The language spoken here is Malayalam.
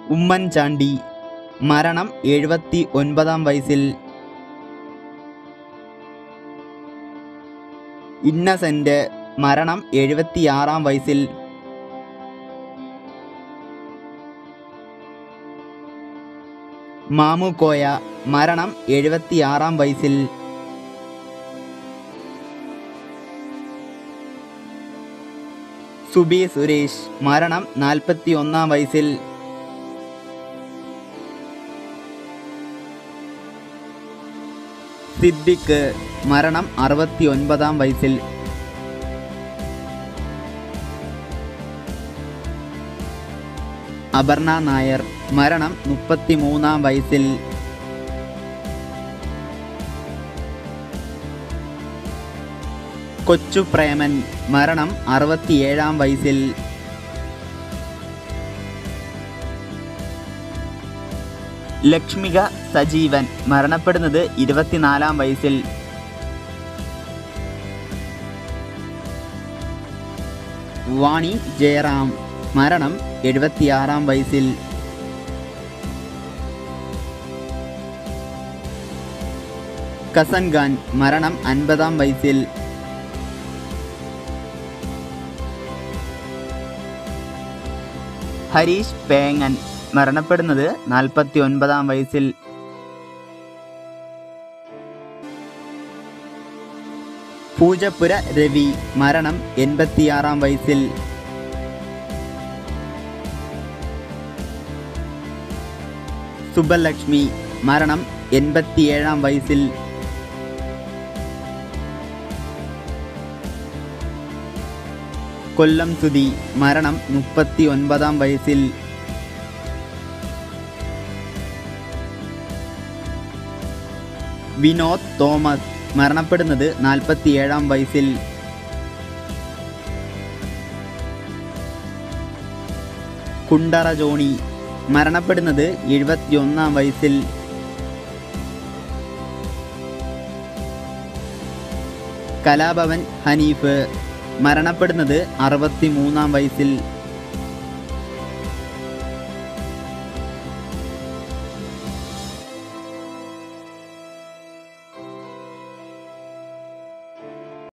ഉമ്മൻചാണ്ടി മരണം എഴുപത്തി ഒൻപതാം വയസ്സിൽ ഇന്നസെന്റ് മരണം എഴുപത്തിയാറാം വയസ്സിൽ മാമുക്കോയ മരണം എഴുപത്തിയാറാം വയസ്സിൽ സുബി സുരേഷ് മരണം നാൽപ്പത്തി ഒന്നാം വയസ്സിൽ സിദ്ദിഖ് മരണം അറുപത്തി ഒൻപതാം വയസ്സിൽ അപർണ നായർ മരണം മുപ്പത്തി മൂന്നാം വയസ്സിൽ കൊച്ചു പ്രേമൻ മരണം അറുപത്തിയേഴാം വയസ്സിൽ ലക്ഷ്മിക സജീവൻ മരണപ്പെടുന്നത് ഇരുപത്തിനാലാം വയസ്സിൽ വാണി ജയറാം മരണം എഴുപത്തിയാറാം വയസ്സിൽ കസൻഖാൻ മരണം അൻപതാം വയസ്സിൽ ഹരീഷ് പേങ്ങൻ മരണപ്പെടുന്നത് നാൽപ്പത്തി ഒൻപതാം വയസ്സിൽ പൂജപ്പുര രവി മരണം എൺപത്തിയാറാം വയസ്സിൽ സുബലക്ഷ്മി മരണം എൺപത്തിയേഴാം വയസ്സിൽ കൊല്ലം സുധി മരണം മുപ്പത്തി ഒൻപതാം വയസ്സിൽ വിനോദ് തോമസ് മരണപ്പെടുന്നത് നാൽപ്പത്തിയേഴാം വയസ്സിൽ കുണ്ടറ ജോണി മരണപ്പെടുന്നത് എഴുപത്തിയൊന്നാം വയസ്സിൽ കലാഭവൻ ഹനീഫ് മരണപ്പെടുന്നത് അറുപത്തി മൂന്നാം വയസ്സിൽ